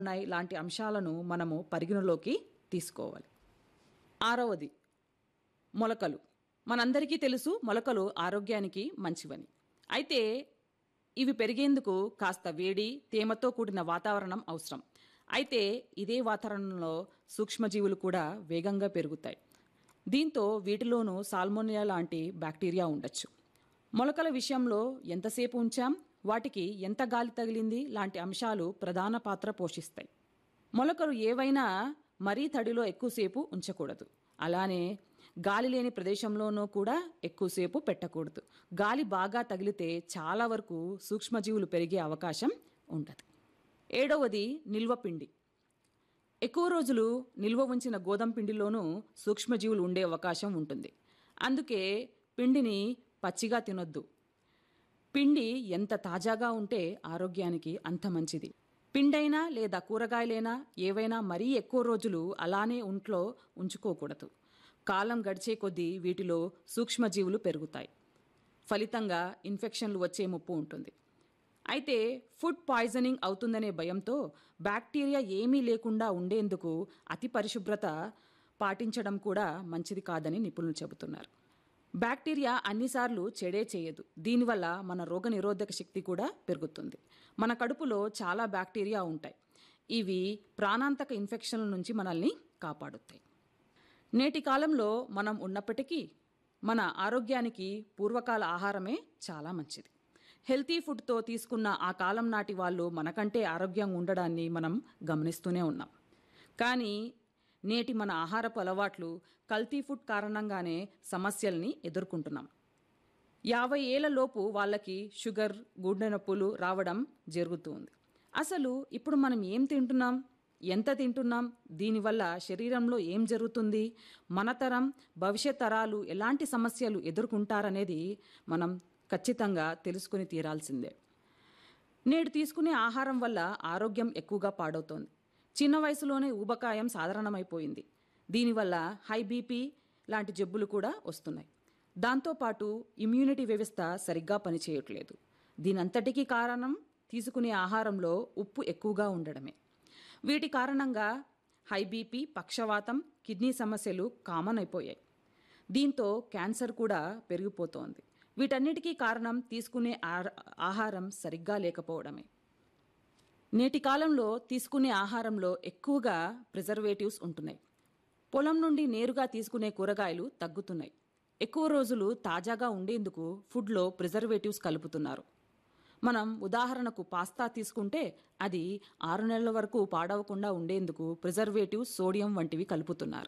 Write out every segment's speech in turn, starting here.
ఉన్నాయి లాంటి అంశాలను మనము పరిగణలోకి తీసుకోవాలి ఆరవది మొలకలు మనందరికీ తెలుసు మొలకలు ఆరోగ్యానికి మంచివని అయితే ఇవి పెరిగేందుకు కాస్త వేడి తేమతో కూడిన వాతావరణం అవసరం అయితే ఇదే వాతావరణంలో సూక్ష్మజీవులు కూడా వేగంగా పెరుగుతాయి దీంతో వీటిలోనూ సాల్మోనియా లాంటి బ్యాక్టీరియా ఉండొచ్చు మొలకల విషయంలో ఎంతసేపు ఉంచాం వాటికి ఎంత గాలి తగిలింది లాంటి అంశాలు ప్రధాన పాత్ర పోషిస్తాయి మొలకలు ఏవైనా మరీ తడిలో ఎక్కువసేపు ఉంచకూడదు అలానే గాలి లేని ప్రదేశంలోనూ కూడా ఎక్కువసేపు పెట్టకూడదు గాలి బాగా తగిలితే చాలా వరకు సూక్ష్మజీవులు పెరిగే అవకాశం ఉండదు ఏడవది నిల్వ పిండి ఎక్కువ రోజులు నిల్వ ఉంచిన గోధుమ పిండిలోనూ సూక్ష్మజీవులు ఉండే అవకాశం ఉంటుంది అందుకే పిండిని పచ్చిగా తినొద్దు పిండి ఎంత తాజాగా ఉంటే ఆరోగ్యానికి అంత మంచిది పిండైనా లేదా కూరగాయలైనా ఏవైనా మరీ ఎక్కువ రోజులు అలానే ఒంట్లో ఉంచుకోకూడదు కాలం గడిచే కొద్దీ వీటిలో సూక్ష్మజీవులు పెరుగుతాయి ఫలితంగా ఇన్ఫెక్షన్లు వచ్చే ముప్పు ఉంటుంది అయితే ఫుడ్ పాయిజనింగ్ అవుతుందనే భయంతో బ్యాక్టీరియా ఏమీ లేకుండా ఉండేందుకు అతి పరిశుభ్రత పాటించడం కూడా మంచిది కాదని నిపుణులు చెబుతున్నారు బ్యాక్టీరియా అన్నిసార్లు చెడే చేయదు దీనివల్ల మన రోగనిరోధక శక్తి కూడా పెరుగుతుంది మన కడుపులో చాలా బ్యాక్టీరియా ఉంటాయి ఇవి ప్రాణాంతక ఇన్ఫెక్షన్ల నుంచి మనల్ని కాపాడుతాయి నేటి కాలంలో మనం ఉన్నప్పటికీ మన ఆరోగ్యానికి పూర్వకాల ఆహారమే చాలా మంచిది హెల్తీ ఫుడ్తో తీసుకున్న ఆ కాలం నాటి వాళ్ళు మనకంటే ఆరోగ్యంగా ఉండడాన్ని మనం గమనిస్తూనే ఉన్నాం కానీ నేటి మన ఆహారపు అలవాట్లు కల్తీ ఫుడ్ కారణంగానే సమస్యల్ని ఎదుర్కొంటున్నాం యాభై ఏళ్ల లోపు వాళ్ళకి షుగర్ గుండె నొప్పులు రావడం జరుగుతుంది అసలు ఇప్పుడు మనం ఏం తింటున్నాం ఎంత తింటున్నాం దీనివల్ల శరీరంలో ఏం జరుగుతుంది మన తరం భవిష్యత్ తరాలు ఎలాంటి సమస్యలు ఎదుర్కొంటారనేది మనం ఖచ్చితంగా తెలుసుకుని తీరాల్సిందే నేడు తీసుకునే ఆహారం వల్ల ఆరోగ్యం ఎక్కువగా పాడవుతోంది చిన్న వయసులోనే ఊబకాయం సాధారణమైపోయింది దీనివల్ల హై బీపీ లాంటి జబ్బులు కూడా వస్తున్నాయి దాంతోపాటు ఇమ్యూనిటీ వ్యవస్థ సరిగ్గా పనిచేయట్లేదు దీనంతటికీ కారణం తీసుకునే ఆహారంలో ఉప్పు ఎక్కువగా ఉండడమే వీటి కారణంగా హై బీపీ పక్షవాతం కిడ్నీ సమస్యలు కామన్ అయిపోయాయి దీంతో క్యాన్సర్ కూడా పెరిగిపోతోంది వీటన్నిటికీ కారణం తీసుకునే ఆహారం సరిగ్గా లేకపోవడమే నేటి కాలంలో తీసుకునే ఆహారంలో ఎక్కువగా ప్రిజర్వేటివ్స్ ఉంటున్నాయి పొలం నుండి నేరుగా తీసుకునే కూరగాయలు తగ్గుతున్నాయి ఎక్కువ రోజులు తాజాగా ఉండేందుకు ఫుడ్లో ప్రిజర్వేటివ్స్ కలుపుతున్నారు మనం ఉదాహరణకు పాస్తా తీసుకుంటే అది ఆరు నెలల వరకు పాడవకుండా ఉండేందుకు ప్రిజర్వేటివ్స్ సోడియం వంటివి కలుపుతున్నారు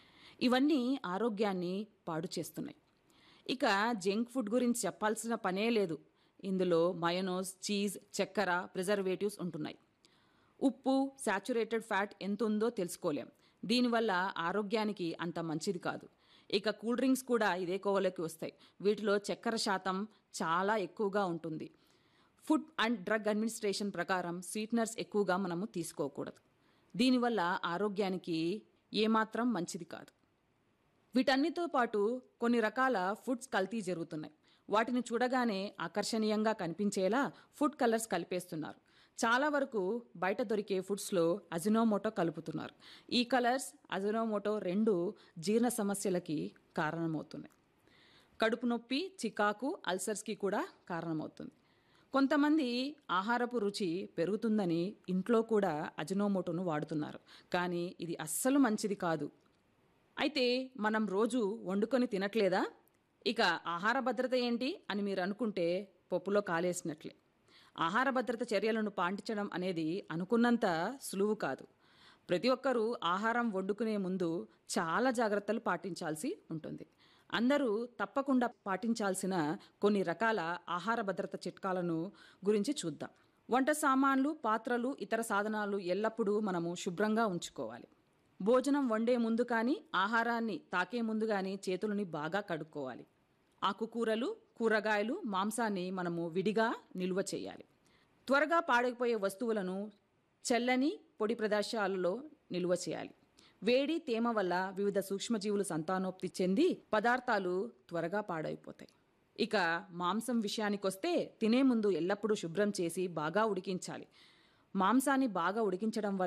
ఇవన్నీ ఆరోగ్యాన్ని పాడు చేస్తున్నాయి ఇక జంక్ ఫుడ్ గురించి చెప్పాల్సిన పనే లేదు ఇందులో మయోనోస్ చీజ్ చక్కెర ప్రిజర్వేటివ్స్ ఉంటున్నాయి ఉప్పు శాచురేటెడ్ ఫ్యాట్ ఎంత ఉందో తెలుసుకోలేం దీనివల్ల ఆరోగ్యానికి అంత మంచిది కాదు ఇక కూల్ డ్రింక్స్ కూడా ఇదే కోవలోకి వస్తాయి వీటిలో చక్కెర శాతం చాలా ఎక్కువగా ఉంటుంది ఫుడ్ అండ్ డ్రగ్ అడ్మినిస్ట్రేషన్ ప్రకారం స్వీట్నర్స్ ఎక్కువగా మనము తీసుకోకూడదు దీనివల్ల ఆరోగ్యానికి ఏమాత్రం మంచిది కాదు వీటన్నిటితో పాటు కొన్ని రకాల ఫుడ్స్ కల్తీ జరుగుతున్నాయి వాటిని చూడగానే ఆకర్షణీయంగా కనిపించేలా ఫుడ్ కలర్స్ కలిపేస్తున్నారు చాలా వరకు బయట దొరికే ఫుడ్స్లో అజినోమోటో కలుపుతున్నారు ఈ కలర్స్ అజినోమోటో రెండు జీర్ణ సమస్యలకి కారణమవుతున్నాయి కడుపు నొప్పి చికాకు అల్సర్స్కి కూడా కారణమవుతుంది కొంతమంది ఆహారపు రుచి పెరుగుతుందని ఇంట్లో కూడా అజినోమోటోను వాడుతున్నారు కానీ ఇది అస్సలు మంచిది కాదు అయితే మనం రోజు వండుకొని తినట్లేదా ఇక ఆహార భద్రత ఏంటి అని మీరు అనుకుంటే పప్పులో కాలేసినట్లే ఆహార భద్రత చర్యలను పాటించడం అనేది అనుకున్నంత సులువు కాదు ప్రతి ఒక్కరూ ఆహారం వండుకునే ముందు చాలా జాగ్రత్తలు పాటించాల్సి ఉంటుంది అందరూ తప్పకుండా పాటించాల్సిన కొన్ని రకాల ఆహార భద్రత చిట్కాలను గురించి చూద్దాం వంట సామాన్లు పాత్రలు ఇతర సాధనాలు ఎల్లప్పుడూ మనము శుభ్రంగా ఉంచుకోవాలి భోజనం వండే ముందు కానీ ఆహారాన్ని తాకే ముందు కానీ చేతులని బాగా కడుక్కోవాలి ఆకుకూరలు కూరగాయలు మాంసాన్ని మనము విడిగా నిల్వ చేయాలి త్వరగా పాడైపోయే వస్తువులను చల్లని పొడి ప్రదేశాలలో నిల్వ చేయాలి వేడి తేమ వల్ల వివిధ సూక్ష్మజీవులు సంతానోక్తి చెంది పదార్థాలు త్వరగా పాడైపోతాయి ఇక మాంసం విషయానికొస్తే తినే ముందు ఎల్లప్పుడూ శుభ్రం చేసి బాగా ఉడికించాలి మాంసాన్ని బాగా ఉడికించడం వల్ల